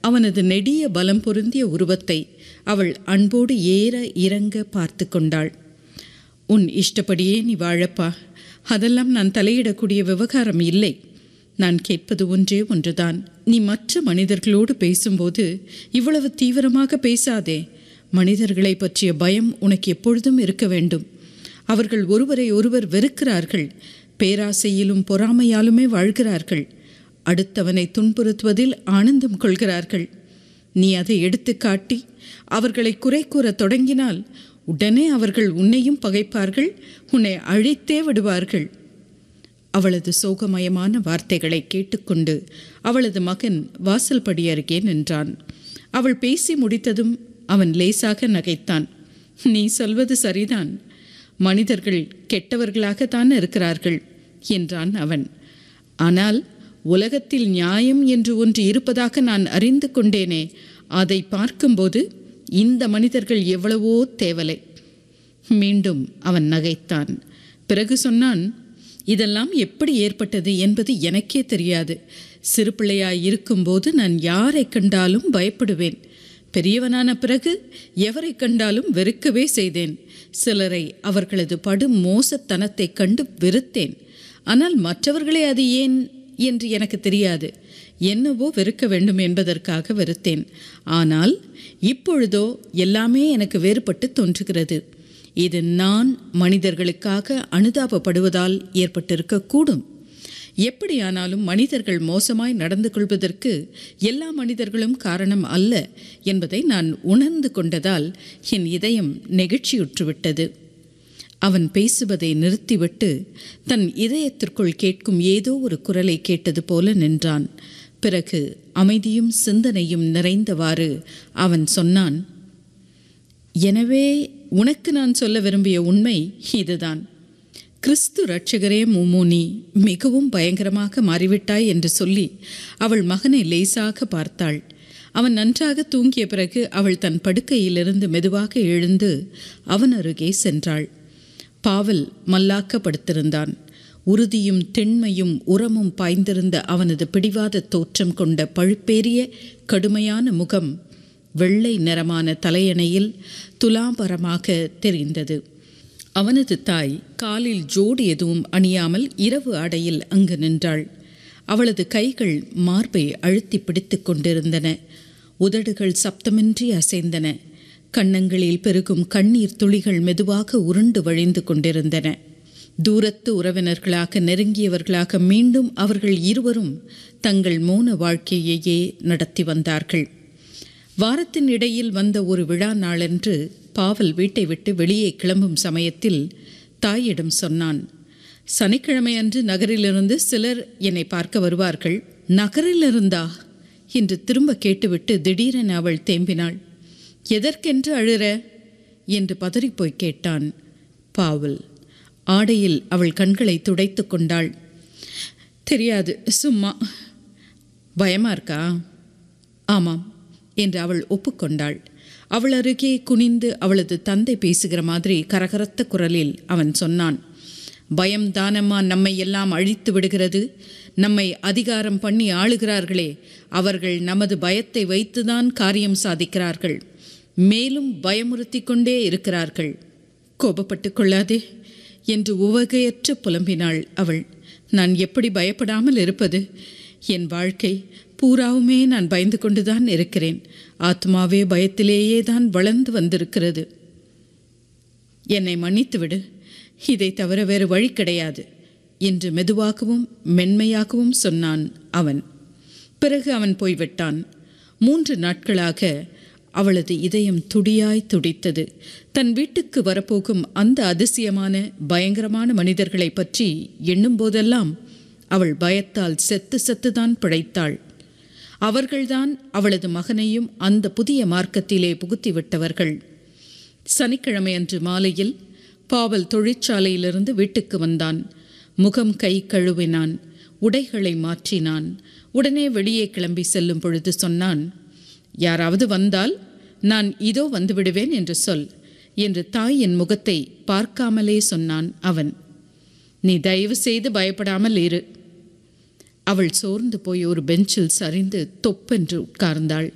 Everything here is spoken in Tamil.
அவனது நெடிய பலம் பொருந்திய உருவத்தை அவள் அன்போடு ஏற இறங்க பார்த்து கொண்டாள் உன் இஷ்டப்படியே நீ வாழப்பா அதெல்லாம் நான் தலையிடக்கூடிய விவகாரம் இல்லை நான் கேட்பது ஒன்றே ஒன்றுதான் நீ மற்ற மனிதர்களோடு பேசும்போது இவ்வளவு தீவிரமாக பேசாதே மனிதர்களை பற்றிய பயம் உனக்கு எப்பொழுதும் இருக்க வேண்டும் அவர்கள் ஒருவரை ஒருவர் வெறுக்கிறார்கள் பேராசையிலும் பொறாமையாலுமே வாழ்கிறார்கள் அடுத்தவனை துன்புறுத்துவதில் ஆனந்தம் கொள்கிறார்கள் நீ அதை எடுத்து காட்டி அவர்களை குறை கூறத் தொடங்கினால் உடனே அவர்கள் உன்னையும் பகைப்பார்கள் உன்னை அழித்தே விடுவார்கள் அவளது சோகமயமான வார்த்தைகளை கேட்டுக்கொண்டு அவளது மகன் வாசல்படி அருகே நின்றான் அவள் பேசி முடித்ததும் அவன் லேசாக நகைத்தான் நீ சொல்வது சரிதான் மனிதர்கள் கெட்டவர்களாகத்தான் இருக்கிறார்கள் என்றான் அவன் ஆனால் உலகத்தில் நியாயம் என்று ஒன்று இருப்பதாக நான் அறிந்து கொண்டேனே அதை பார்க்கும்போது இந்த மனிதர்கள் எவ்வளவோ தேவலை மீண்டும் அவன் நகைத்தான் பிறகு சொன்னான் இதெல்லாம் எப்படி ஏற்பட்டது என்பது எனக்கே தெரியாது சிறு பிள்ளையாய் இருக்கும்போது நான் யாரை கண்டாலும் பயப்படுவேன் பெரியவனான பிறகு எவரை கண்டாலும் வெறுக்கவே செய்தேன் சிலரை அவர்களது படும் மோசத்தனத்தைக் கண்டு வெறுத்தேன் ஆனால் மற்றவர்களே அது ஏன் என்று எனக்கு தெரியாது என்னவோ வெறுக்க வேண்டும் என்பதற்காக வெறுத்தேன் ஆனால் இப்பொழுதோ எல்லாமே எனக்கு வேறுபட்டு தோன்றுகிறது இது நான் மனிதர்களுக்காக அனுதாபப்படுவதால் ஏற்பட்டிருக்கக்கூடும் எப்படியானாலும் மனிதர்கள் மோசமாய் நடந்து கொள்வதற்கு எல்லா மனிதர்களும் காரணம் அல்ல என்பதை நான் உணர்ந்து கொண்டதால் என் இதயம் நெகிழ்ச்சியுற்றுவிட்டது அவன் பேசுவதை நிறுத்திவிட்டு தன் இதயத்திற்குள் கேட்கும் ஏதோ ஒரு குரலை கேட்டது போல நின்றான் பிறகு அமைதியும் சிந்தனையும் நிறைந்தவாறு அவன் சொன்னான் எனவே உனக்கு நான் சொல்ல விரும்பிய உண்மை இதுதான் கிறிஸ்து ரட்சகரே மூமோனி மிகவும் பயங்கரமாக மாறிவிட்டாய் என்று சொல்லி அவள் மகனை லேசாக பார்த்தாள் அவன் நன்றாக தூங்கிய பிறகு அவள் தன் படுக்கையிலிருந்து மெதுவாக எழுந்து அவன் அருகே சென்றாள் பாவல் மல்லாக்கப்படுத்திருந்தான் உறுதியும் திண்மையும் உரமும் பாய்ந்திருந்த அவனது பிடிவாத தோற்றம் கொண்ட பழுப்பேறிய கடுமையான முகம் வெள்ளை நிறமான தலையணையில் துலாம்பரமாக தெரிந்தது அவனது தாய் காலில் ஜோடு எதுவும் அணியாமல் இரவு ஆடையில் அங்கு நின்றாள் அவளது கைகள் மார்பை அழுத்தி பிடித்து கொண்டிருந்தன உதடுகள் சப்தமின்றி அசைந்தன கன்னங்களில் பெருகும் கண்ணீர் துளிகள் மெதுவாக உருண்டு வழிந்து கொண்டிருந்தன தூரத்து உறவினர்களாக நெருங்கியவர்களாக மீண்டும் அவர்கள் இருவரும் தங்கள் மௌன வாழ்க்கையையே நடத்தி வந்தார்கள் வாரத்தின் இடையில் வந்த ஒரு விழா நாளன்று பாவல் வீட்டை விட்டு வெளியே கிளம்பும் சமயத்தில் தாயிடம் சொன்னான் சனிக்கிழமையன்று நகரிலிருந்து சிலர் என்னை பார்க்க வருவார்கள் நகரிலிருந்தா என்று திரும்ப கேட்டுவிட்டு திடீரென அவள் தேம்பினாள் எதற்கென்று அழுற என்று பதறிப்போய் கேட்டான் பாவல் ஆடையில் அவள் கண்களை துடைத்து கொண்டாள் தெரியாது சும்மா பயமா இருக்கா ஆமாம் என்று அவள் ஒப்புக்கொண்டாள் அவள் அருகே குனிந்து அவளது தந்தை பேசுகிற மாதிரி கரகரத்த குரலில் அவன் சொன்னான் பயம் தானம்மா நம்மை எல்லாம் அழித்து விடுகிறது நம்மை அதிகாரம் பண்ணி ஆளுகிறார்களே அவர்கள் நமது பயத்தை வைத்துதான் காரியம் சாதிக்கிறார்கள் மேலும் பயமுறுத்தி கொண்டே இருக்கிறார்கள் கோபப்பட்டு கொள்ளாதே என்று உவகையற்று புலம்பினாள் அவள் நான் எப்படி பயப்படாமல் இருப்பது என் வாழ்க்கை பூராவுமே நான் பயந்து கொண்டுதான் இருக்கிறேன் ஆத்மாவே பயத்திலேயே தான் வளர்ந்து வந்திருக்கிறது என்னை மன்னித்து விடு இதை தவிர வேறு வழி கிடையாது என்று மெதுவாகவும் மென்மையாகவும் சொன்னான் அவன் பிறகு அவன் போய்விட்டான் மூன்று நாட்களாக அவளது இதயம் துடியாய் துடித்தது தன் வீட்டுக்கு வரப்போகும் அந்த அதிசயமான பயங்கரமான மனிதர்களை பற்றி எண்ணும் போதெல்லாம் அவள் பயத்தால் செத்து செத்துதான் பிழைத்தாள் அவர்கள்தான் அவளது மகனையும் அந்த புதிய மார்க்கத்திலே புகுத்திவிட்டவர்கள் சனிக்கிழமை அன்று மாலையில் பாவல் தொழிற்சாலையிலிருந்து வீட்டுக்கு வந்தான் முகம் கை கழுவினான் உடைகளை மாற்றினான் உடனே வெளியே கிளம்பி செல்லும் பொழுது சொன்னான் யாராவது வந்தால் நான் இதோ வந்துவிடுவேன் என்று சொல் என்று தாயின் முகத்தை பார்க்காமலே சொன்னான் அவன் நீ தயவு செய்து பயப்படாமல் இரு அவள் சோர்ந்து போய் ஒரு பெஞ்சில் சரிந்து தொப்பென்று உட்கார்ந்தாள்